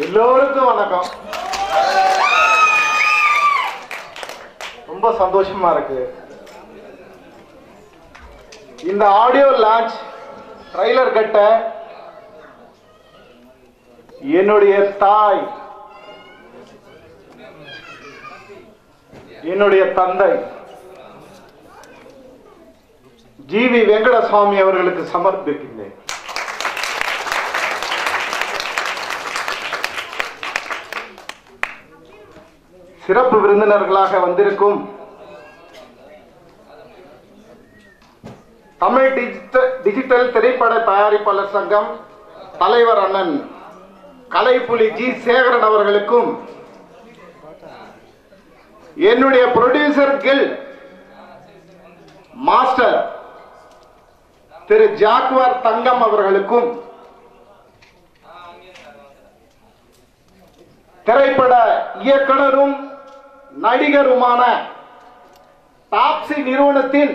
எல்லோருக்கும் வணக்கம் ரொம்ப சந்தோஷமா இருக்கு இந்த ஆடியோ லான்ச் ட்ரைலர் கட்ட என்னுடைய தாய் என்னுடைய தந்தை ஜிவி வெங்கடசுவாமி அவர்களுக்கு சமர்ப்பிக்கின்றேன் சிறப்பு விருந்தினர்களாக வந்திருக்கும் தமிழ் டிஜிட்டல் டிஜிட்டல் திரைப்பட தயாரிப்பாளர் சங்கம் தலைவர் அண்ணன் கலைப்புலி ஜி சேகரன் அவர்களுக்கும் என்னுடைய ப்ரொடியூசர் கில் மாஸ்டர் திரு ஜாக்வார் தங்கம் அவர்களுக்கும் திரைப்பட இயக்குனரும் நடிகருமான டாப்சி நிறுவனத்தின்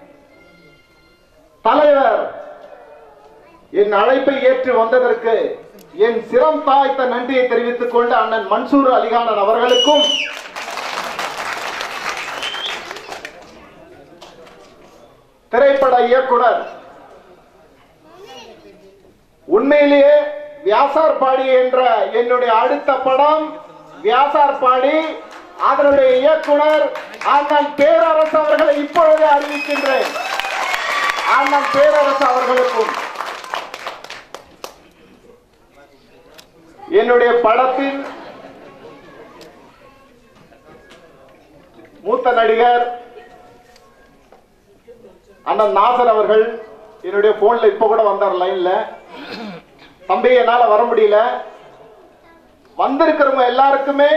தலைவர் என் அழைப்பை ஏற்று வந்ததற்கு என் சிரம் தாய்த்த நன்றியை தெரிவித்துக் கொண்டு அண்ணன் மன்சூர் அலிகானன் அவர்களுக்கும் திரைப்பட இயக்குனர் உண்மையிலேயே வியாசார்பாடி என்ற என்னுடைய அடுத்த படம் வியாசார்பாடி அதனுடைய இயக்குனர் அண்ணன் பேரரசு அவர்களை இப்பொழுதே அறிவிக்கின்றேன் அண்ணன் பேரரசு அவர்களுக்கும் என்னுடைய படத்தின் மூத்த நடிகர் அண்ணன் நாசர் அவர்கள் என்னுடைய போன்ல இப்ப கூட வந்தார் லைன்ல தம்பி என்னால வர முடியல வந்திருக்கிறவங்க எல்லாருக்குமே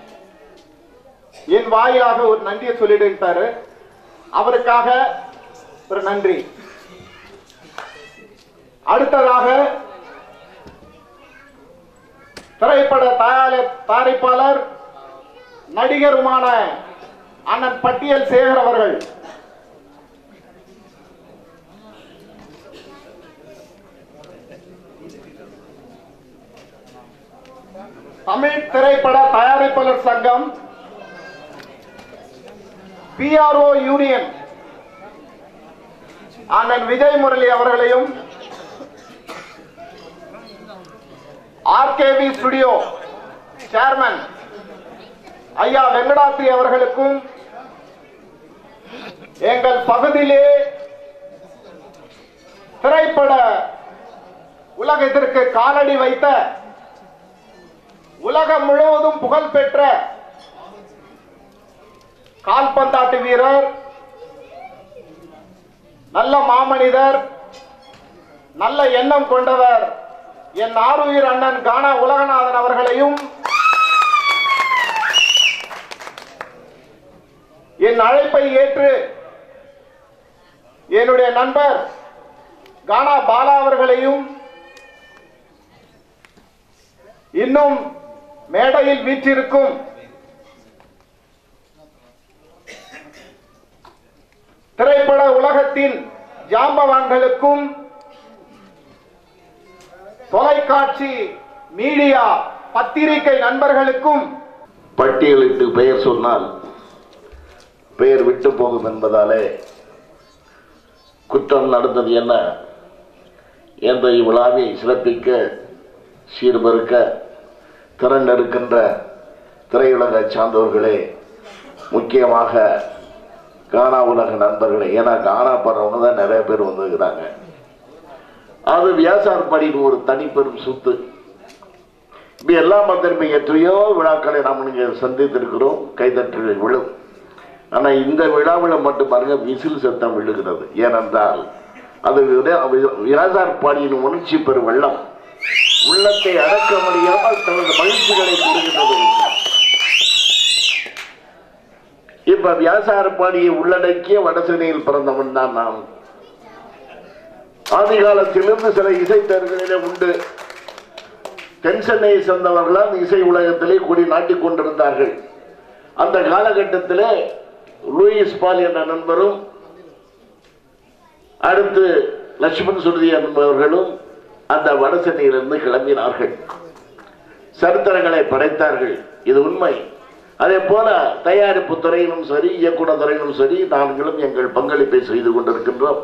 என் வாயிலாக ஒரு நன்றியை சொல்லிடுட்டாரு அவருக்காக ஒரு நன்றி அடுத்ததாக திரைப்பட தயாரி- தயாரிப்பாளர் நடிகருமான அண்ணன் பட்டியல் சேகர் அவர்கள் தமிழ் திரைப்பட தயாரிப்பாளர் சங்கம் பிஆர்ஓ யூனியன் அண்ணன் விஜய் முரளி அவர்களையும் ஆர்கேவி ஸ்டுடியோ சேர்மன் ஐயா வெங்கடாத்ரி அவர்களுக்கும் எங்கள் பகுதியிலே திரைப்பட உலகத்திற்கு காலடி வைத்த உலகம் முழுவதும் புகழ் பெற்ற கால்பந்தாட்டு வீரர் நல்ல மாமனிதர் நல்ல எண்ணம் கொண்டவர் என் ஆறுயிர் அண்ணன் கானா உலகநாதன் அவர்களையும் என் அழைப்பை ஏற்று என்னுடைய நண்பர் கானா பாலா அவர்களையும் இன்னும் மேடையில் வீற்றிருக்கும் திரைப்பட உலகத்தின் ஜாம்பவான்களுக்கும் தொலைக்காட்சி மீடியா பத்திரிகை நண்பர்களுக்கும் பட்டியலிட்டு பெயர் சொன்னால் பெயர் விட்டு போகும் என்பதாலே குற்றம் நடந்தது என்ன என்ற இவ்விழாவை சிறப்பிக்க சீர்பெருக்க திறனிருக்கின்ற திரையுலக சார்ந்தவர்களே முக்கியமாக கானா உலக நண்பர்களே ஏன்னா கானா படுறவங்க தான் நிறைய பேர் வந்திருக்கிறாங்க அது வியாசார்படியின் ஒரு தனிப்பெரும் சொத்து இப்ப எல்லாம் திரும்பி எத்தனையோ விழாக்களை நாம் இங்கே சந்தித்திருக்கிறோம் கைதட்டல்கள் விழும் ஆனா இந்த விழாவில் மட்டும் பாருங்க விசில் சத்தம் விழுகிறது ஏனென்றால் அது வியாசார்பாடியின் உணர்ச்சி பெறும் வெள்ளம் உள்ளத்தை அடக்க முடியாமல் தனது மகிழ்ச்சிகளை பெறுகின்றது இப்ப வியாசாரப்பாடியை உள்ளடக்கிய வடசென்னையில் பிறந்தவன் தான் நாம் ஆதி காலத்திலிருந்து சில இசைத்தர்களிலே உண்டு தென் சென்னையை சேர்ந்தவர்களால் இசை உலகத்திலே கூடி நாட்டிக் கொண்டிருந்தார்கள் அந்த காலகட்டத்திலே லூயிஸ் பால் என்ற நண்பரும் அடுத்து லட்சுமண் சுருதி என்பவர்களும் அந்த வடசென்னையிலிருந்து கிளம்பினார்கள் சரித்திரங்களை படைத்தார்கள் இது உண்மை அதே போல தயாரிப்பு துறையிலும் சரி இயக்குனர் துறையிலும் சரி நாங்களும் எங்கள் பங்களிப்பை செய்து கொண்டிருக்கின்றோம்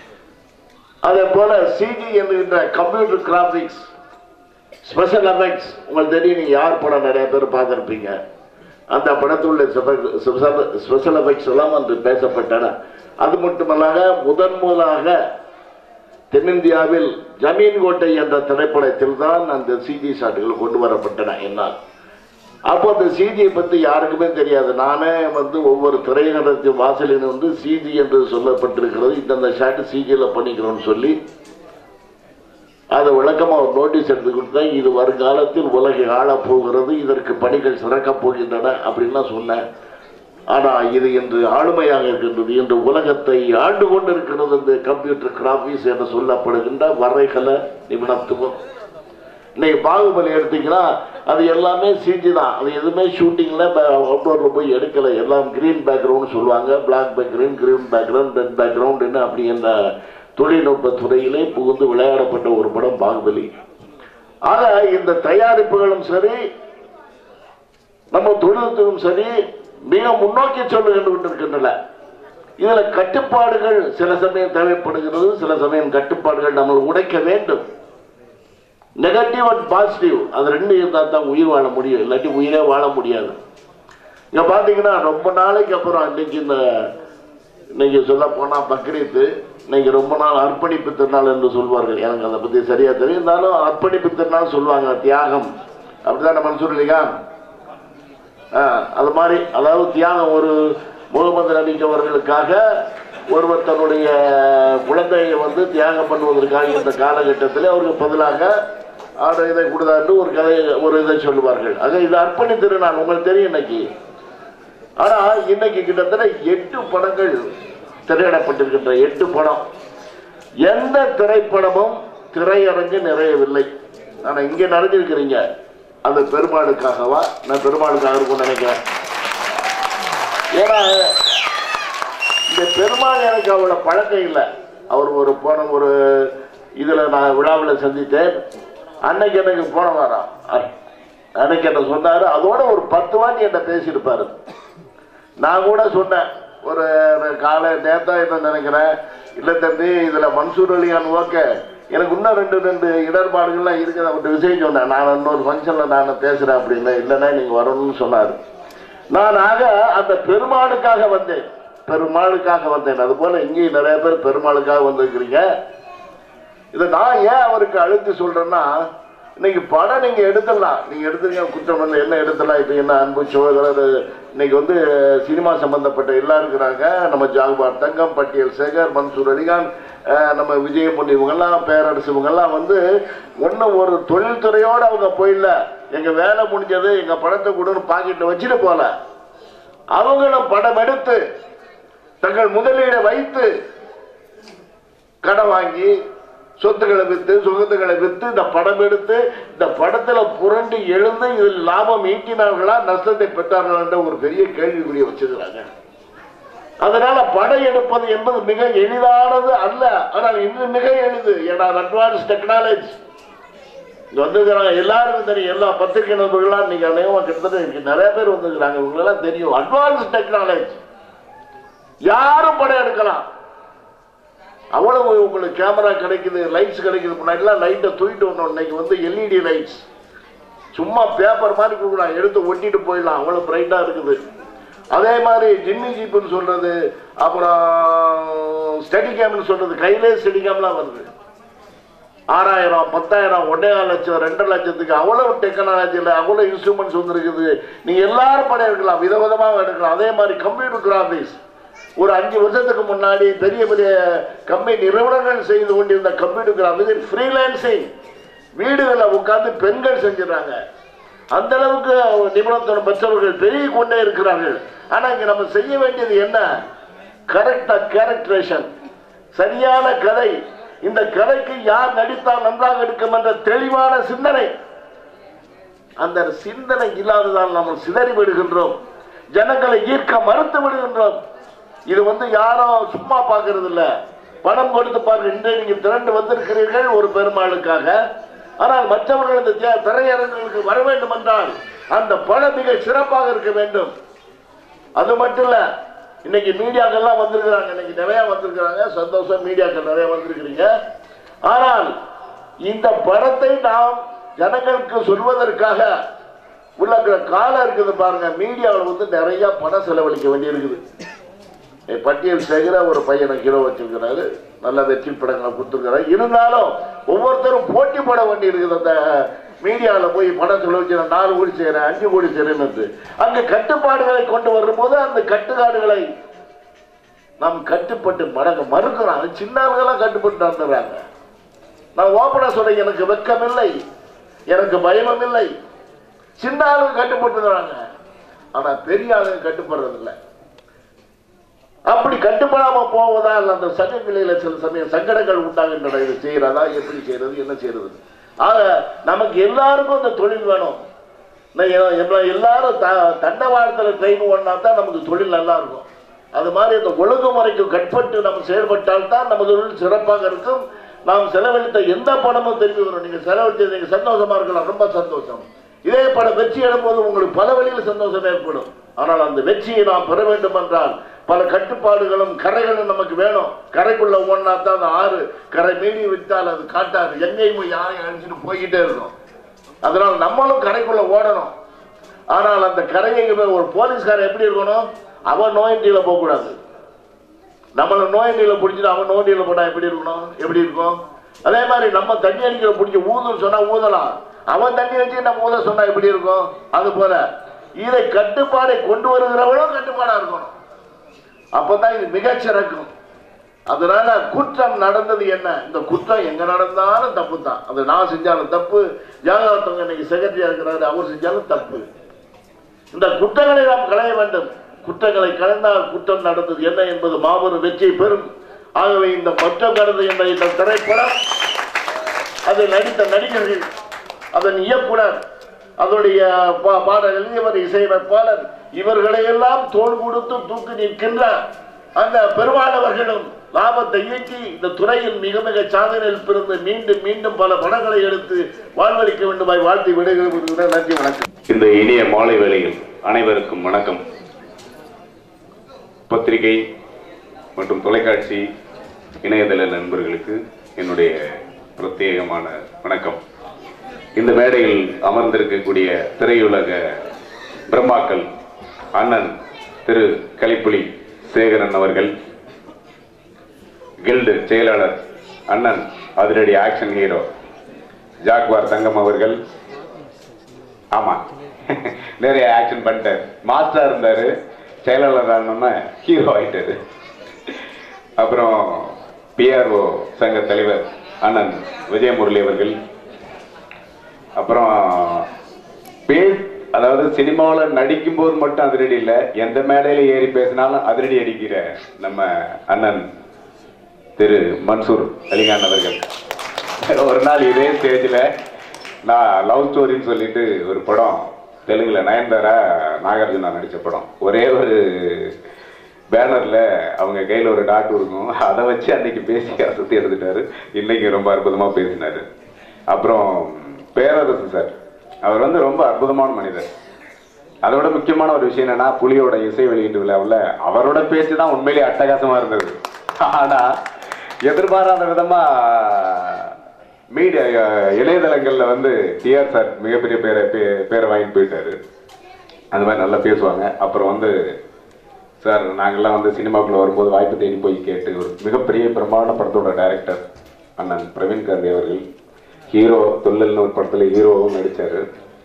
அதே போல சிஜி என்கின்ற கம்ப்யூட்டர் கிராபிக்ஸ் ஸ்பெஷல் எஃபெக்ட்ஸ் உங்களுக்கு தெரியும் நீங்க யார் படம் நிறைய பேர் பார்த்துருப்பீங்க அந்த படத்துள்ள ஸ்பெஷல் எஃபெக்ட்ஸ் எல்லாம் வந்து பேசப்பட்டன அது மட்டுமல்லாக முதன் முதலாக தென்னிந்தியாவில் ஜமீன் கோட்டை என்ற திரைப்படத்தில் தான் அந்த சிஜி ஷாட்டுகள் கொண்டு வரப்பட்டன என்னால் அப்போ அந்த சிஜியை பற்றி யாருக்குமே தெரியாது நானே வந்து ஒவ்வொரு திரையரங்கத்தின் வாசலில் வந்து சிஜி என்று சொல்லப்பட்டிருக்கிறது இந்தந்த ஷாட்டு சிஜியில் பண்ணிக்கிறோம்னு சொல்லி அதை விளக்கமாக ஒரு நோட்டீஸ் எடுத்து கொடுத்தேன் இது வருங்காலத்தில் உலகை ஆளப் போகிறது இதற்கு பணிகள் சிறக்கப் போகின்றன அப்படின்லாம் சொன்னேன் ஆனால் இது இன்று ஆளுமையாக இருக்கின்றது இன்று உலகத்தை ஆண்டு கொண்டிருக்கிறது இந்த கம்ப்யூட்டர் கிராபிக்ஸ் என்று சொல்லப்படுகின்ற வரைகல நிபுணத்துவம் இன்னைக்கு பாகுபலி எடுத்தீங்கன்னா அது எல்லாமே சிஜி தான் அது எதுவுமே ஷூட்டிங்கில் அவுட்டோரில் போய் எடுக்கலை எல்லாம் கிரீன் பேக்ரவுண்ட் சொல்லுவாங்க black background green background red பேக்ரவுண்டுன்னு அப்படி என்ற தொழில்நுட்ப துறையிலே புகுந்து விளையாடப்பட்ட ஒரு படம் பாகுபலி ஆக இந்த தயாரிப்புகளும் சரி நம்ம தொழில்நுட்பமும் சரி மிக முன்னோக்கி சொல்லுகின்ற கொண்டிருக்கின்றன இதுல கட்டுப்பாடுகள் சில சமயம் தேவைப்படுகிறது சில சமயம் கட்டுப்பாடுகள் நம்ம உடைக்க வேண்டும் நெகட்டிவ் அண்ட் பாசிட்டிவ் அது ரெண்டு இருந்தால் தான் உயிர் வாழ முடியும் இல்லாட்டி உயிரே வாழ முடியாது இங்க பாத்தீங்கன்னா ரொம்ப நாளைக்கு அப்புறம் இன்னைக்கு இந்த இன்னைக்கு சொல்ல போனா பக்ரீத்து இன்னைக்கு ரொம்ப நாள் அர்ப்பணிப்பு திருநாள் என்று சொல்வார்கள் எனக்கு அதை பத்தி சரியா தெரியும் இருந்தாலும் அர்ப்பணிப்பு திருநாள் சொல்லுவாங்க தியாகம் அப்படிதான் மன்சூர் இல்லையா ஆ, அது மாதிரி அதாவது தியாகம் ஒரு முகமது நபிக்கு அவர்களுக்காக ஒருவர் தன்னுடைய குழந்தையை வந்து தியாகம் பண்ணுவதற்காக இந்த காலகட்டத்தில் அவருக்கு பதிலாக ஆட இதை கொடுத்தாண்டு ஒரு கதையை ஒரு இதை சொல்லுவார்கள் ஆக இது அர்ப்பணி திருநாள் உங்களுக்கு தெரியும் இன்னைக்கு ஆனா இன்னைக்கு கிட்டத்தட்ட எட்டு படங்கள் திரையிடப்பட்டிருக்கின்ற எட்டு படம் எந்த திரைப்படமும் திரையரங்கு நிறையவில்லை ஆனா இங்க நிறைஞ்சிருக்கிறீங்க அது பெருமாளுக்காகவா நான் பெருமாளுக்காக இருக்கும்னு நினைக்கிறேன் ஏன்னா இந்த பெருமாள் எனக்கு அவ்வளோ பழக்கம் இல்லை அவர் ஒரு போன ஒரு இதில் நான் விழாவில் சந்தித்தேன் அன்னைக்கு எனக்கு போன வாரம் அ- அன்னைக்கு என்ன சொன்னார் அதோட ஒரு பத்து வாட்டி என்ன பேசியிருப்பாரு நான் கூட சொன்னேன் ஒரு காலை நேத்தா என்ன நினைக்கிறேன் இல்லை தம்பி இதில் மன்சூர் அலியான் ஓகே எனக்கு இன்னும் ரெண்டு ரெண்டு இடர்பாடுகள்லாம் இருக்குது அவர்கிட்ட விஷயம் சொன்னேன் நான் இன்னொரு ஃபங்க்ஷனில் நான் பேசுகிறேன் அப்படின்னு இல்லைன்னா நீங்கள் வரணும்னு சொன்னார் நான் ஆக அந்த பெருமாளுக்காக வந்தேன் பெருமாளுக்காக வந்தேன் அது போல இங்கேயும் நிறைய பேர் பெருமாளுக்காக வந்திருக்கிறீங்க இதை நான் ஏன் அவருக்கு அழுத்தி சொல்றேன்னா இன்னைக்கு படம் நீங்க எடுத்துடலாம் நீங்க எடுத்துங்க குற்றம் இல்லை என்ன எடுத்துடலாம் இப்போ என்ன அன்பு சோதரர் இன்னைக்கு வந்து சினிமா சம்பந்தப்பட்ட எல்லாம் இருக்கிறாங்க நம்ம ஜாகுபார் தங்கம் பட்டியல் சேகர் மன்சூர் அலிகான் அஹ், நம்ம விஜய பொண்ணு இவங்கெல்லாம் பேரரசு இவங்கெல்லாம் வந்து ஒன்றும் ஒரு தொழில்துறையோடு அவங்க போயிடல எங்க வேலை முடிஞ்சது எங்க படத்தை கொடுன்னு பாக்கெட்ல வச்சுட்டு போல அவங்களும் படம் எடுத்து தங்கள் முதலீடை வைத்து கடன் வாங்கி சொத்துக்களை வித்து சுகத்துகளை வித்து இந்த படம் எடுத்து இந்த படத்துல புரண்டு எழுந்து இதில் லாபம் ஈட்டினார்களா நஷ்டத்தை பெற்றார்களா என்ற ஒரு பெரிய கேள்விக்குறிய வச்சிருக்கிறாங்க அதனால படம் எடுப்பது என்பது மிக எளிதானது அல்ல ஆனால் இன்று மிக எளிது ஏன்னா அட்வான்ஸ் டெக்னாலஜி இங்க வந்துருக்கிறாங்க எல்லாருக்கும் தெரியும் எல்லா பத்திரிகை நண்பர்களாம் நீங்க அநேகமா கிட்டத்தட்ட இங்க நிறைய பேர் வந்துருக்கிறாங்க இவங்களெல்லாம் தெரியும் அட்வான்ஸ் டெக்னாலஜி யாரும் படம் எடுக்கலாம் அவ்வளவு உங்களுக்கு கேமரா கிடைக்குது லைட்ஸ் கிடைக்குது முன்னாடிலாம் லைட்டை தூக்கிட்டு வரணும் இன்னைக்கு வந்து எல்இடி லைட்ஸ் சும்மா பேப்பர் மாதிரி கொடுக்கலாம் எடுத்து ஒட்டிட்டு போயிடலாம் அவ்வளவு பிரைட்டா இருக்குது அதே மாதிரி ஜிம்மி ஜீப்புன்னு சொல்றது அப்புறம் ஸ்டடி கேம்னு சொல்றது கையிலே ஸ்டடி கேம்லாம் வருது ஆறாயிரம் பத்தாயிரம் ஒன்றே லட்சம் ரெண்டரை லட்சத்துக்கு அவ்வளவு டெக்னாலஜியில் அவ்வளவு இன்ஸ்ட்ருமெண்ட்ஸ் வந்துருக்குது நீங்க எல்லாரும் படம் எடுக்கலாம் விதவிதமாக எடுக்கலாம் அதே மாதிரி கம்ப்யூட்டர் கிராபிக்ஸ் ஒரு அஞ்சு வருஷத்துக்கு முன்னாடி பெரிய பெரிய கம்பெனி நிறுவனங்கள் செய்து கொண்டிருந்த கம்ப்யூட்டர் கிராபிக்ஸ் ஃப்ரீலான்சிங் வீடுகளில் உட்கார்ந்து பெண்கள் செஞ்சிடறாங்க அந்த அளவுக்கு நிபுணத்துவம் பெற்றவர்கள் பெருகி கொண்டே இருக்கிறார்கள் ஆனா இங்க நம்ம செய்ய வேண்டியது என்ன கரெக்டா கேரக்டரேஷன் சரியான கதை இந்த கதைக்கு யார் நடித்தால் நன்றாக இருக்கும் என்ற தெளிவான சிந்தனை அந்த சிந்தனை இல்லாததால் நம்ம சிதறி விடுகின்றோம் ஜனங்களை ஈர்க்க மறுத்து விடுகின்றோம் இது வந்து யாரும் சும்மா பார்க்கறது இல்ல பணம் கொடுத்து பாருங்க இன்றைய நீங்க திரண்டு வந்திருக்கிறீர்கள் ஒரு பெருமாளுக்காக ஆனால் மற்றவர்கள் இந்த திரை- திரையரங்குகளுக்கு வர வேண்டும் என்றால் அந்த படம் மிக சிறப்பாக இருக்க வேண்டும் அது மட்டும் இல்ல இன்னைக்கு மீடியாக்கள்லாம் வந்திருக்கிறாங்க இன்னைக்கு நிறைய வந்திருக்கிறாங்க சந்தோஷம் மீடியாக்கள் நிறைய வந்திருக்கிறீங்க ஆனால் இந்த படத்தை நாம் ஜனங்களுக்கு சொல்வதற்காக உள்ள காலம் இருக்குது பாருங்க மீடியாவில் வந்து நிறைய பணம் செலவழிக்க வேண்டியிருக்குது என் பட்டியல் சேகர ஒரு பையனை ஹீரோ வச்சிருக்கிறாரு நல்ல வெற்றி படங்களை கொடுத்துருக்கிறாரு இருந்தாலும் ஒவ்வொருத்தரும் போட்டி போட வேண்டி இருக்குது அந்த மீடியாவில் போய் படம் செலவழிச்சு நான் நாலு கோடி செய்கிறேன் அஞ்சு கோடி செய்கிறேன்னு அங்க கட்டுப்பாடுகளை கொண்டு வரும்போது அந்த கட்டுப்பாடுகளை நாம் கட்டுப்பட்டு மடங்க மறுக்கிறோம் அது சின்ன ஆளுங்கெல்லாம் கட்டுப்பட்டு வந்துடுறாங்க நான் ஓப்பனா சொல்றேன் எனக்கு வெக்கம் இல்லை எனக்கு பயமும் இல்லை சின்ன ஆளுங்க கட்டுப்பட்டுறாங்க ஆனா பெரிய ஆளுங்க கட்டுப்படுறது இல்லை அப்படி கட்டுப்படாம போவதால் அந்த சங்கங்களில சில சமயம் சங்கடங்கள் உண்டாகின்றன இது செய்யறதா எப்படி செய்யறது என்ன செய்யறது ஆக நமக்கு எல்லாருக்கும் இந்த தொழில் வேணும் நான் எ- எல்லாம் எல்லாரும் த- தண்டவாளத்தில் ட்ரெயின் ஓடினா தான் நமக்கு தொழில் நல்லா இருக்கும் அது மாதிரி இந்த ஒழுங்குமுறைக்கு கட்பட்டு நம்ம செயல்பட்டால் தான் நமது தொழில் சிறப்பாக இருக்கும் நாம் செலவழித்த எந்த பணமும் திரும்பி வரும் நீங்க செலவழித்தது நீங்க சந்தோஷமா இருக்கலாம் ரொம்ப சந்தோஷம் இதே படம் வெற்றி எடும்போது உங்களுக்கு பல வழியில் சந்தோஷம் ஏற்படும் ஆனால் அந்த வெற்றியை நாம் பெற வேண்டும் என்றால் பல கட்டுப்பாடுகளும் கரைகளும் நமக்கு வேணும் கரைக்குள்ள ஒன்னா தான் அந்த ஆறு கரை மீறி விட்டால் அது காட்டாது எங்கேயும் யாரையும் அழிச்சிட்டு போய்கிட்டே இருக்கும் அதனால நம்மளும் கரைக்குள்ள ஓடணும் ஆனால் அந்த கரையை இப்ப ஒரு போலீஸ்காரன் எப்படி இருக்கணும் அவன் நோயண்டியில போக கூடாது நம்மள நோயண்டியில பிடிச்சிட்டு அவன் நோயண்டியில போட்டா எப்படி இருக்கணும் எப்படி இருக்கும் அதே மாதிரி நம்ம தண்ணி அடிக்கிற பிடிச்சி ஊதுன்னு சொன்னா ஊதலாம் அவன் தண்ணி அடிச்சு நம்ம ஊத சொன்னா எப்படி இருக்கும் அது போல இதை கட்டுப்பாடை கொண்டு வருகிறவளும் கட்டுப்பாடா இருக்கணும் அப்பதான் இது மிகச் சிறக்கும் அதனால குற்றம் நடந்தது என்ன இந்த குற்றம் எங்க நடந்தாலும் தப்பு தான் அது நான் செஞ்சாலும் தப்பு ஜாகவத்தவங்க இன்னைக்கு செக்ரட்டரியா இருக்கிறாரு அவர் செஞ்சாலும் தப்பு இந்த குற்றங்களை நாம் களைய வேண்டும் குற்றங்களை களைந்தால் குற்றம் நடந்தது என்ன என்பது மாபெரும் வெற்றியை பெறும் ஆகவே இந்த மொத்தம் கடந்து என்ற இந்த திரைப்படம் அதை நடித்த நடிகர்கள் அதன் இயக்குனர் அதனுடைய பா- பாடல் எழுதியவர் இசையமைப்பாளர் இவர்களை எல்லாம் தோல் கொடுத்து தூக்கி நிற்கின்ற அந்த பெருமானவர்களும் லாபத்தை ஈட்டி இந்த துறையில் மிக மிக சாதனையில் பிறந்து மீண்டும் மீண்டும் பல படங்களை எடுத்து வாழ்வளிக்க வேண்டுமாய் வாழ்த்தி விடுகிறேன் நன்றி வணக்கம் இந்த இனிய மாலை வேளையில் அனைவருக்கும் வணக்கம் பத்திரிகை மற்றும் தொலைக்காட்சி இணையதள நண்பர்களுக்கு என்னுடைய பிரத்யேகமான வணக்கம் இந்த மேடையில் அமர்ந்திருக்கக்கூடிய திரையுலக பிரம்மாக்கள் அண்ணன் திரு கலிப்புலி சேகரன் அவர்கள் கில்டு செயலாளர் அண்ணன் அதிரடி ஆக்ஷன் ஹீரோ ஜாக்வார் தங்கம் அவர்கள் ஆமா நிறைய ஆக்ஷன் பண்ணிட்டாரு மாஸ்டரா இருந்தாரு செயலாளர் ஆனோம்னா ஹீரோ ஆயிட்டாரு அப்புறம் பிஆர்ஓ சங்க தலைவர் அண்ணன் விஜயமுரளி அவர்கள் அப்புறம் பேர் அதாவது சினிமாவில் நடிக்கும்போது மட்டும் அதிரடி இல்லை எந்த மேடையில ஏறி பேசினாலும் அதிரடி அடிக்கிற நம்ம அண்ணன் திரு மன்சூர் அலிகான் அவர்கள் ஒரு நாள் இதே ஸ்டேஜில் நான் லவ் ஸ்டோரின்னு சொல்லிட்டு ஒரு படம் தெலுங்குல நயன்தாரா நாகார்ஜுனா நடித்த படம் ஒரே ஒரு பேனரில் அவங்க கையில் ஒரு டாட்டு இருக்கும் அதை வச்சு அன்னைக்கு பேசி சுற்றி எடுத்துட்டாரு இன்னைக்கு ரொம்ப அற்புதமாக பேசினாரு அப்புறம் பேரரசு சார் அவர் வந்து ரொம்ப அற்புதமான மனிதர் அதோட முக்கியமான ஒரு விஷயம் என்னன்னா புலியோட இசை வெளியீட்டு விழாவில் அவரோட பேச்சு தான் உண்மையிலேயே அட்டகாசமா இருந்தது ஆனா எதிர்பாராத விதமா மீடியா இணையதளங்கள்ல வந்து டிஆர் சார் மிகப்பெரிய பேரை பே- பேரை வாங்கிட்டு போயிட்டாரு அந்த மாதிரி நல்லா பேசுவாங்க அப்புறம் வந்து சார் நாங்கெல்லாம் வந்து சினிமாக்குள்ள வரும்போது வாய்ப்பு தேடி போய் கேட்டு ஒரு மிகப்பெரிய பிரமாண்ட படத்தோட டைரக்டர் அண்ணன் பிரவீன் காந்தி அவர்கள் ஹீரோ துள்ளல்னு ஒரு படத்துல ஹீரோவும் நடிச்சாரு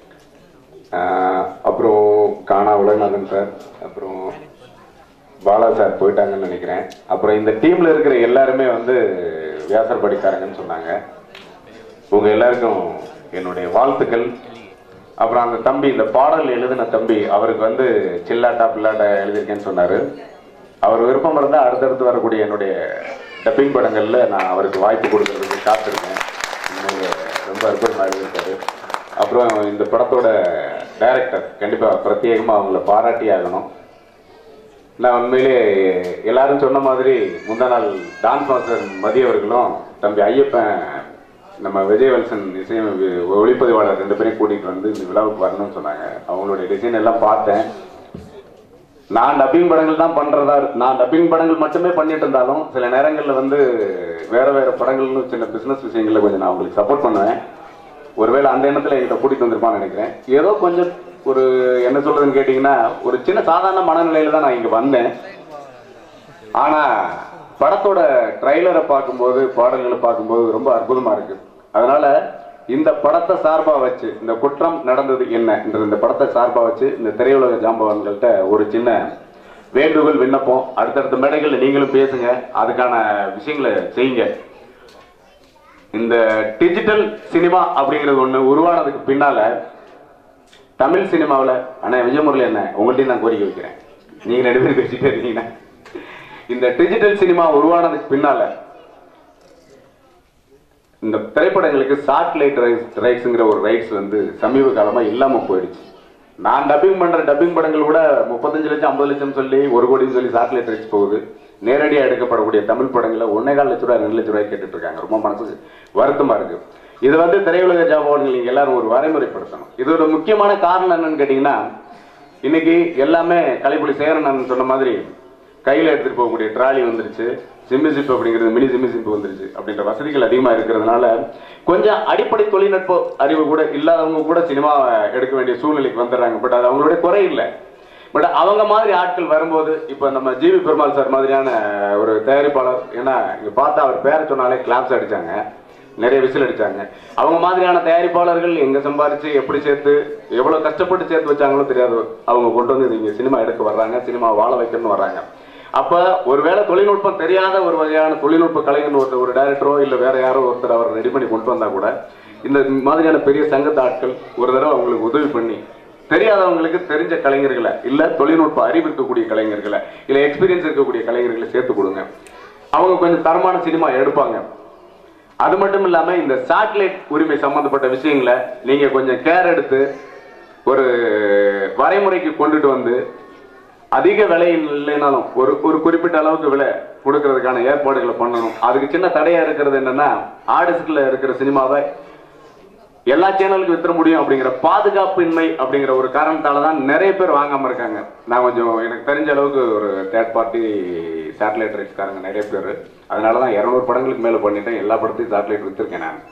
ஆஹ் அப்புறம் காணா உலகநாதன் சார் அப்புறம் பாலா சார் போயிட்டாங்கன்னு நினைக்கிறேன் அப்புறம் இந்த டீம்ல இருக்கிற எல்லாருமே வந்து வியாசர் படிக்காரங்கன்னு சொன்னாங்க உங்க எல்லாருக்கும் என்னுடைய வாழ்த்துக்கள் அப்புறம் அந்த தம்பி இந்த பாடல் எழுதின தம்பி அவருக்கு வந்து சில்லாட்டா பில்லாட்டா எழுதியிருக்கேன்னு சொன்னாரு அவர் விருப்பம் இருந்தால் அடுத்தடுத்து வரக்கூடிய என்னுடைய டப்பிங் படங்கள்ல நான் அவருக்கு வாய்ப்பு கொடுக்கறதுக்கு காத்திருக்கேன் உண்மையிலே ரொம்ப அற்புதமாக எழுதியிருக்காரு அப்புறம் இந்த படத்தோட டைரக்டர் கண்டிப்பா பிரத்யேகமா அவங்கள பாராட்டி ஆகணும் நான் உண்மையிலே எல்லாரும் சொன்ன மாதிரி முந்தா நாள் டான்ஸ் மாஸ்டர் மதிய அவர்களும் தம்பி ஐயப்பன் நம்ம விஜயவல்சன் இசை ஒளிப்பதிவாளர் ரெண்டு பேரையும் கூட்டிகிட்டு வந்து இந்த விழாவுக்கு வரணும்னு சொன்னாங்க அவங்களுடைய டிசைன் எல்லாம் பார்த்தேன் நான் டப்பிங் படங்கள் தான் பண்றதா இருக்கு. நான் டப்பிங் படங்கள் மட்டுமே பண்ணிட்டு இருந்தாலும் சில நேரங்கள்ல வந்து வேற வேற படங்கள்னு சின்ன பிசினஸ் விஷயங்கள்ல கொஞ்சம் நான் உங்களுக்கு சப்போர்ட் பண்ணுவேன் ஒருவேளை அந்த எண்ணத்துல என்கிட்ட கூட்டிட்டு வந்திருப்பான்னு நினைக்கிறேன் ஏதோ கொஞ்சம் ஒரு என்ன சொல்றதுன்னு கேட்டீங்கன்னா ஒரு சின்ன சாதாரண மனநிலையில தான் நான் இங்க வந்தேன் ஆனா படத்தோட ட்ரைலரை பார்க்கும்போது பாடல்களை பார்க்கும்போது ரொம்ப அற்புதமா இருக்கு அதனால இந்த படத்தை சார்பா வச்சு இந்த குற்றம் நடந்தது என்ன என்ற இந்த படத்தை சார்பா வச்சு இந்த திரையுலக ஜாம்பவான்கள்ட்ட ஒரு சின்ன வேண்டுகோள் விண்ணப்பம் அடுத்தடுத்த மேடைகள்ல நீங்களும் பேசுங்க அதுக்கான விஷயங்களை செய்யுங்க இந்த டிஜிட்டல் சினிமா அப்படிங்கிறது ஒண்ணு உருவானதுக்கு பின்னால தமிழ் சினிமாவில் அண்ணா விஜயமுரளி என்ன உங்கள்ட்டையும் நான் கோரிக்கை வைக்கிறேன் நீங்க ரெண்டு பேரும் பேசிட்டே இருக்கீங்கன்னா இந்த டிஜிட்டல் சினிமா உருவானதுக்கு பின்னால இந்த திரைப்படங்களுக்கு சாட்டிலைட் ரைட்ஸ் ரைட்ஸுங்கிற ஒரு ரைட்ஸ் வந்து சமீப காலமா இல்லாம போயிடுச்சு நான் டப்பிங் பண்ற டப்பிங் படங்கள் கூட முப்பத்தஞ்சு லட்சம் ஐம்பது லட்சம் சொல்லி ஒரு கோடின்னு சொல்லி சாட்டிலைட் ரைட்ஸ் போகுது நேரடியா எடுக்கப்படக்கூடிய தமிழ் படங்களை ஒன்னே கால் லட்ச ரூபாய் ரெண்டு லட்ச ரூபாய் கேட்டுட்டு இருக்காங்க ரொம்ப மனசுக்கு வருத்தமா இருக்கு இது வந்து திரையுலக ஜாபவான்கள் நீங்க எல்லாரும் ஒரு வரைமுறைப்படுத்தணும் இதோட முக்கியமான காரணம் என்னன்னு கேட்டீங்கன்னா இன்னைக்கு எல்லாமே கலைப்புலி சேரன் சொன்ன மாதிரி கையில எடுத்துட்டு போகக்கூடிய ட்ராலி வந்துருச்சு சிம்மி சிப் அப்படிங்கிறது மினி சிம்மி சிப் வந்துருச்சு அப்படின்ற வசதிகள் அதிகமா இருக்கிறதுனால கொஞ்சம் அடிப்படை தொழில்நுட்ப அறிவு கூட இல்லாதவங்க கூட சினிமாவை எடுக்க வேண்டிய சூழ்நிலைக்கு வந்துடுறாங்க பட் அது அவங்களுடைய குறை இல்லை பட் அவங்க மாதிரி ஆட்கள் வரும்போது இப்போ நம்ம ஜிவி பெருமாள் சார் மாதிரியான ஒரு தயாரிப்பாளர் ஏன்னா இங்க பார்த்தா அவர் பேரை சொன்னாலே கிளாப்ஸ் அடிச்சாங்க நிறைய விசில் அடிச்சாங்க அவங்க மாதிரியான தயாரிப்பாளர்கள் எங்க சம்பாரிச்சு எப்படி சேர்த்து எவ்வளவு கஷ்டப்பட்டு சேர்த்து வச்சாங்களோ தெரியாது அவங்க கொண்டு வந்து இங்க சினிமா எடுக்க வர்றாங்க சினிமா வாழ வைக்கணும்னு வர்றாங்க அப்ப ஒருவேளை தொழில்நுட்பம் தெரியாத ஒரு வகையான தொழில்நுட்ப கலைஞர் ஒருத்தர் ஒரு டைரக்டரோ இல்ல வேற யாரோ ஒருத்தர் அவர் ரெடி பண்ணி கொண்டு வந்தா கூட இந்த மாதிரியான பெரிய சங்கத்த ஆட்கள் ஒரு தடவை அவங்களுக்கு உதவி பண்ணி தெரியாதவங்களுக்கு தெரிஞ்ச கலைஞர்களை இல்ல தொழில்நுட்ப அறிவு இருக்கக்கூடிய கலைஞர்களை இல்ல எக்ஸ்பீரியன்ஸ் இருக்கக்கூடிய கலைஞர்களை சேர்த்து கொடுங்க அவங்க கொஞ்சம் தரமான சினிமா எடுப்பாங்க அது மட்டும் இல்லாம இந்த சேட்டலைட் உரிமை சம்பந்தப்பட்ட விஷயங்களை நீங்க கொஞ்சம் கேர் எடுத்து ஒரு வரைமுறைக்கு கொண்டுட்டு வந்து அதிக விலை இல்லைனாலும் ஒரு ஒரு குறிப்பிட்ட அளவுக்கு விலை கொடுக்கறதுக்கான ஏற்பாடுகளை பண்ணணும் அதுக்கு சின்ன தடையா இருக்கிறது என்னன்னா ஆர்டிஸ்ட்ல இருக்கிற சினிமாவை எல்லா சேனலுக்கும் வித்துற முடியும் அப்படிங்கிற பாதுகாப்பின்மை அப்படிங்கிற ஒரு காரணத்தால தான் நிறைய பேர் வாங்காம இருக்காங்க நான் கொஞ்சம் எனக்கு தெரிஞ்ச அளவுக்கு ஒரு தேர்ட் பார்ட்டி சேட்டலைட் ரைட்ஸ்காரங்க நிறைய பேர் அதனால தான் இரநூறு படங்களுக்கு மேல பண்ணிட்டேன் எல்லா படத்தையும் சேட்டலைட் வித்துருக்கேன் நான்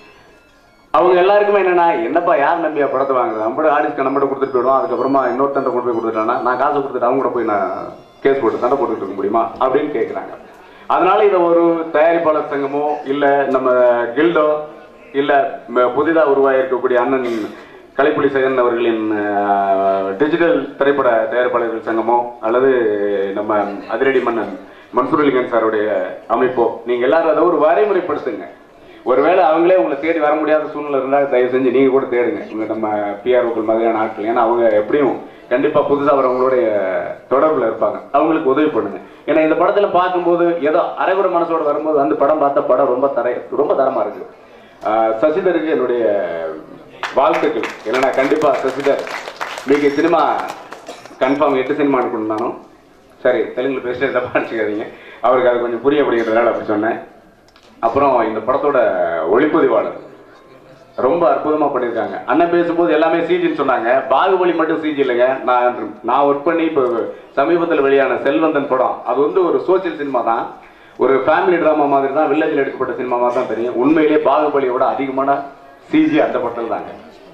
அவங்க எல்லாருக்குமே என்னன்னா என்னப்பா யார் நம்பியா படத்தை வாங்குறது நம்மளோட ஆடிஸ்க்கு நம்மகிட்ட கொடுத்துட்டு போயிடுவோம் அதுக்கப்புறமா இன்னொருத்தன் கொண்டு போய் கொடுத்துட்டானா நான் காசு கொடுத்துட்டு அவங்க கூட போய் நான் கேஸ் போட்டு சண்டை போட்டுட்டு இருக்க முடியுமா அப்படின்னு கேட்குறாங்க அதனால இதை ஒரு தயாரிப்பாளர் சங்கமோ இல்ல நம்ம கில்டோ இல்ல ம- புதிதா உருவாகியிருக்கக்கூடிய அண்ணன் கலைப்புலி சேகரன் அவர்களின் அஹ், டிஜிட்டல் திரைப்பட தயாரிப்பாளர்கள் சங்கமோ அல்லது நம்ம அதிரடி மன்னன் மன்சூர் அலிகன் சாருடைய அமைப்போ நீங்க எல்லாரும் அதை ஒரு வரைமுறைப்படுத்துங்க ஒருவேளை அவங்களே உங்களை தேடி வர முடியாத சூழ்நிலை இருந்தால் தயவு செஞ்சு நீங்க கூட தேடுங்க இவங்க நம்ம பிஆர்ஓக்கள் மாதிரியான ஆட்கள் ஏன்னா அவங்க எப்படியும் கண்டிப்பா புதுசா வரவங்களுடைய தொடர்புல இருப்பாங்க அவங்களுக்கு உதவி பண்ணுங்க ஏன்னா இந்த படத்துல பார்க்கும்போது ஏதோ அரைகுறை மனசோட வரும்போது அந்த படம் பார்த்த படம் ரொம்ப தர ரொம்ப தரமா இருக்கு ஆஹ் சசிதருக்கு என்னுடைய வாழ்த்துக்கள் இல்லைன்னா கண்டிப்பா சசிதர் நீங்க சினிமா கன்ஃபார்ம் எட்டு சினிமா எடுக்கணும் சரி தெலுங்குல பேசுறது தப்பா நினச்சிக்காதீங்க அவருக்கு அது கொஞ்சம் புரிய அப்படிங்கிறதுனால அப்படி சொன்னேன் அப்புறம் இந்த படத்தோட ஒளிப்பதிவாளர் ரொம்ப அற்புதமா பண்ணியிருக்காங்க அண்ணன் பேசும்போது எல்லாமே சிஜின்னு சொன்னாங்க பாகுபலி மட்டும் சிஜி இல்லைங்க நான் நான் ஒர்க் பண்ணி இப்போ சமீபத்தில் வெளியான செல்வந்தன் படம் அது வந்து ஒரு சோசியல் சினிமா தான் ஒரு ஃபேமிலி டிராமா மாதிரி தான் வில்லேஜில் எடுக்கப்பட்ட சினிமா மாதிரி தான் தெரியும் உண்மையிலேயே பாகுபலியோட அதிகமான சிஜி அந்த படத்தில் தாங்க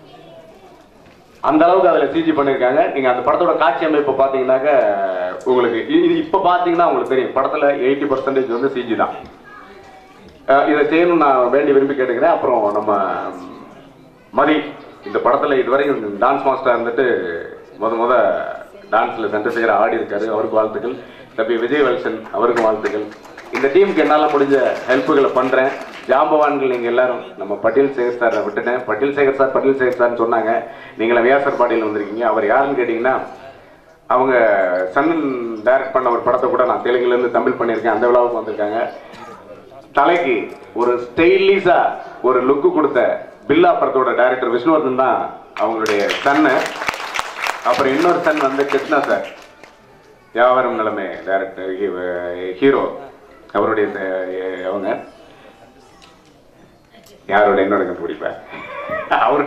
அந்த அளவுக்கு அதுல சிஜி பண்ணிருக்காங்க நீங்க அந்த படத்தோட காட்சி அமைப்பு பாத்தீங்கன்னாக்க உங்களுக்கு இ- இது இப்ப பாத்தீங்கன்னா உங்களுக்கு தெரியும் படத்துல எயிட்டி பர்சன்டேஜ் வந்து சிஜி தான் அஹ் இதை செய்யணும்னு நான் வேண்டி விரும்பி கேட்டுக்கிறேன் அப்புறம் நம்ம மதி இந்த படத்துல இதுவரைக்கும் டான்ஸ் மாஸ்டரா இருந்துட்டு முத முத டான்ஸ்ல சென்டர் செய்யற ஆடி இருக்காரு அவருக்கு வாழ்த்துக்கள் தம்பி விஜய் வல்சன் அவருக்கும் வாழ்த்துக்கள் இந்த டீமுக்கு என்னால முடிஞ்ச ஹெல்ப்புகளை பண்றேன் ஜாம்பவான்கள் நீங்க எல்லாரும் நம்ம பட்டேல் சேகர் சார் விட்டுட்டேன் பட்டேல் சேகர் சார் பட்டேல் சேகர் சார்னு சொன்னாங்க நீங்கள வியாசர் பாடியில் வந்திருக்கீங்க அவர் யாருன்னு கேட்டீங்கன்னா அவங்க சன்னன் டைரக்ட் பண்ண ஒரு படத்தை கூட நான் தெலுங்குல இருந்து தமிழ் பண்ணியிருக்கேன் அந்த விழாவுக்கு வந்திருக்காங்க தலைக்கு ஒரு ஸ்டைலிஷா ஒரு லுக்கு கொடுத்த பில்லா படத்தோட டைரக்டர் விஷ்ணுவர்தன் தான் அவங்களுடைய சன்னு அப்புறம் இன்னொரு சன் வந்து கிருஷ்ணா சார் வியாபாரம் நிலைமை டைரக்டர் ஹீரோ அவருடைய ச- அவங்க யாரோட என்னோட கண்டுபிடிப்பேன் அவரு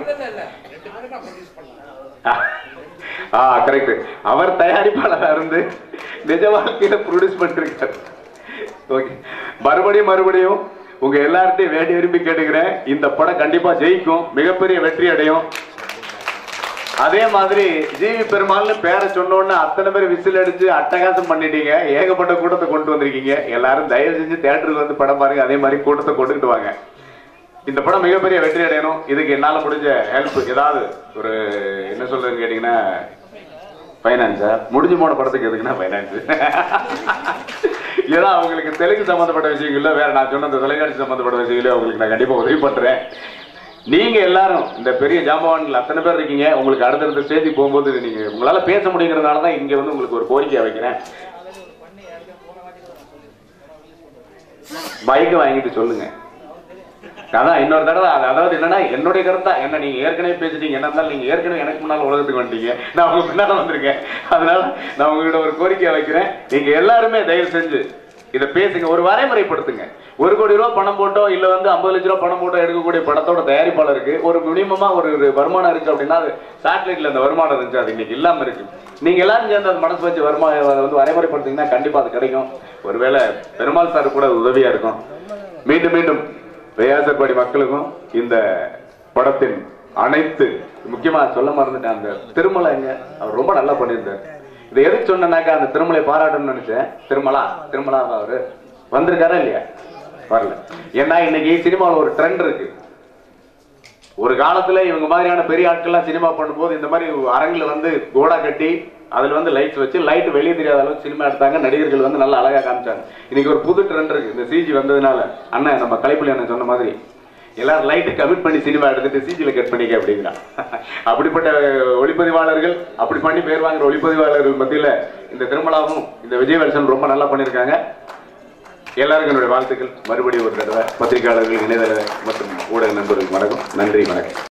ஆ கரெக்ட் அவர் தயாரிப்பாளரா இருந்து நிஜ வாழ்க்கையில ப்ரொடியூஸ் பண்ணிருக்காரு ஓகே மறுபடியும் மறுபடியும் உங்க எல்லார்ட்டையும் வேண்டி விரும்பி கேட்டுக்கிறேன் இந்த படம் கண்டிப்பா ஜெயிக்கும் மிகப்பெரிய வெற்றி அடையும் அதே மாதிரி ஜிவி பெருமாள்னு பேரை சொன்ன உடனே அத்தனை பேர் விசில் அடிச்சு அட்டகாசம் பண்ணிட்டீங்க ஏகப்பட்ட கூட்டத்தை கொண்டு வந்திருக்கீங்க எல்லாரும் தயவு செஞ்சு தியேட்டருக்கு வந்து படம் பாருங்க அதே மாதிரி கூட்டத்தை கொண்டுகிட்டு வாங்க இந்த படம் மிகப்பெரிய வெற்றி அடையணும் இதுக்கு என்னால முடிஞ்ச ஹெல்ப் ஏதாவது ஒரு என்ன சொல்றதுன்னு கேட்டீங்கன்னா ஃபைனான்ஸா முடிஞ்சு போன படத்துக்கு எதுக்குன்னா ஃபைனான்ஸ் ஏன்னா அவங்களுக்கு தெலுங்கு சம்பந்தப்பட்ட விஷயங்கள்ல வேற நான் சொன்ன இந்த தொலைக்காட்சி சம்பந்தப்பட்ட விஷயங்களே அவங்களுக்கு நான் கண்டிப்பா உதவி பண்றேன் நீங்க எல்லாரும் இந்த பெரிய ஜாம்பவான்கள் அத்தனை பேர் இருக்கீங்க உங்களுக்கு அடுத்தடுத்த ஸ்டேஜுக்கு போகும்போது நீங்க உங்களால பேச முடியுங்கிறதுனால தான் இங்க வந்து உங்களுக்கு ஒரு கோரிக்கை வைக்கிறேன் பைக்கை வாங்கிட்டு சொல்லுங்க அதான் இன்னொரு தடவை அது- அதாவது என்னன்னா என்னுடைய கருத்தா என்ன நீங்க ஏற்கனவே பேசிட்டீங்க என்ன இருந்தாலும் நீங்க ஏற்கனவே எனக்கு முன்னால உலகத்துக்கு வந்துட்டீங்க நான் உங்க பின்னால வந்திருக்கேன் அதனால நான் உங்ககிட்ட ஒரு கோரிக்கை வைக்கிறேன் நீங்க எல்லாருமே தயவு செஞ்சு இதை பேசுங்க ஒரு வரைமுறைப்படுத்துங்க ஒரு கோடி ரூபாய் பணம் போட்டோ இல்ல வந்து ஐம்பது லட்ச ரூபாய் பணம் போட்டோ எடுக்கக்கூடிய படத்தோட தயாரிப்பாளருக்கு ஒரு மினிமமா ஒரு ஒரு வருமானம் இருக்கு அப்படின்னா அது சேட்டலைட்ல அந்த வருமானம் இருந்துச்சு அது இன்னைக்கு இல்லாம இருக்கு நீங்க எல்லாரும் சேர்ந்து அந்த மனசு வச்சு வருமானம் அதை வந்து வரைமுறைப்படுத்தீங்கன்னா கண்டிப்பா அது கிடைக்கும் ஒருவேளை பெருமாள் சார் கூட அது உதவியா இருக்கும் மீண்டும் மீண்டும் வியாசர்பாடி மக்களுக்கும் இந்த படத்தின் அனைத்து முக்கியமா சொல்ல மறந்துட்டேன் அந்த திருமலைங்க அவர் ரொம்ப நல்லா பண்ணியிருந்தார் இதை எதுக்கு சொன்னேன்னாக்கா அந்த திருமலை பாராட்டணும்னு நினைச்சேன் திருமலா திருமலா அவரு வந்திருக்காரா இல்லையா வரல ஏன்னா இன்னைக்கு சினிமாவில் ஒரு ட்ரெண்ட் இருக்கு ஒரு காலத்துல இவங்க மாதிரியான பெரிய ஆட்கள்லாம் சினிமா பண்ணும்போது இந்த மாதிரி அரங்குல வந்து கோடா கட்டி அதுல வந்து லைட்ஸ் வச்சு லைட் வெளியே தெரியாத அளவுக்கு சினிமா எடுத்தாங்க நடிகர்கள் வந்து நல்லா அழகா காமிச்சாங்க இன்னைக்கு ஒரு புது ட்ரெண்ட் இருக்கு இந்த சிஜி வந்ததுனால அண்ணன் நம்ம கலைப்புலி அண்ணன் சொன்ன மாதிரி எல்லாரும் லைட்டு கமிட் பண்ணி சினிமா எடுத்துட்டு சிஜில கட் பண்ணிக்க அப்படிங்கிறான் அப்படிப்பட்ட ஒளிப்பதிவாளர்கள் அப்படி பண்ணி பேர் வாங்குற ஒளிப்பதிவாளர்கள் மத்தியில இந்த திருமலாவும் இந்த விஜயவர்சன் ரொம்ப நல்லா பண்ணியிருக்காங்க எல்லாருக்கும் என்னுடைய வாழ்த்துக்கள் மறுபடியும் ஒரு தடவை பத்திரிகையாளர்கள் இணையதள மற்றும் ஊடக நண்பர்களுக்கு வணக்கம் நன்றி வணக்கம்